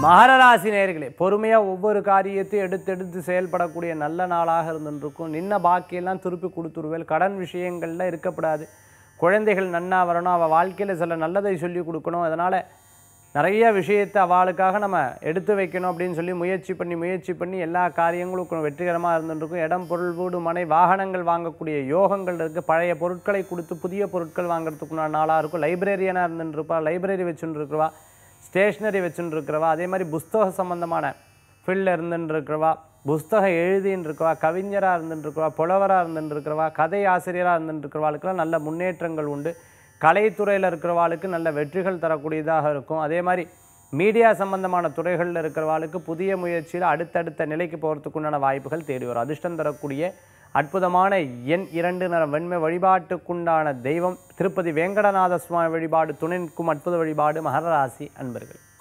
மகர ராசி நேயர்களே பொறுமையாக ஒவ்வொரு காரியத்தையும் எடுத்து எடுத்து செயல்படக்கூடிய நல்ல நாளாக இருந்துருக்கும் நின்ன பாக்கியெல்லாம் திருப்பி கொடுத்துருவேல் கடன் விஷயங்களில் இருக்கப்படாது குழந்தைகள் நன்னா வரணும் அவள் வாழ்க்கையில் சில நல்லதை சொல்லி கொடுக்கணும் அதனால் நிறைய விஷயத்தை அவளுக்காக நம்ம எடுத்து வைக்கணும் அப்படின்னு சொல்லி முயற்சி பண்ணி முயற்சி பண்ணி எல்லா காரியங்களும் வெற்றிகரமாக இருந்துருக்கும் இடம் பொருள் வீடு மனை வாகனங்கள் வாங்கக்கூடிய யோகங்கள் இருக்குது பழைய பொருட்களை கொடுத்து புதிய பொருட்கள் வாங்குறதுக்குண்டான நாளாக இருக்கும் லைப்ரரியனாக இருந்துருப்பா லைப்ரரி வச்சுன்னு இருக்கிறவா ஸ்டேஷ்னரி வச்சுன்னு இருக்கிறவா அதே மாதிரி புஸ்தக சம்பந்தமான ஃபீல்டில் இருந்துன்னு இருக்கிறவா புஸ்தகம் எழுதின்னு இருக்கவா கவிஞராக இருந்துட்டு இருக்கிறவா புலவராக இருந்துட்டு இருக்கிறவா கதை ஆசிரியராக இருந்துட்டு இருக்கிறவாளுக்கெல்லாம் நல்ல முன்னேற்றங்கள் உண்டு கலைத்துறையில் இருக்கிறவாளுக்கு நல்ல வெற்றிகள் தரக்கூடியதாக இருக்கும் அதே மாதிரி மீடியா சம்பந்தமான துறைகளில் இருக்கிறவாளுக்கு புதிய முயற்சியில் அடுத்தடுத்த நிலைக்கு போகிறதுக்கு உண்டான வாய்ப்புகள் தேடி வரும் அதிர்ஷ்டம் தரக்கூடிய அற்புதமான எண் இரண்டு நிற வெண்மை வழிபாட்டுக்குண்டான தெய்வம் திருப்பதி வேங்கடநாத சுவாமி வழிபாடு துணை நிற்கும் அற்புத வழிபாடு மகர ராசி அன்பர்கள்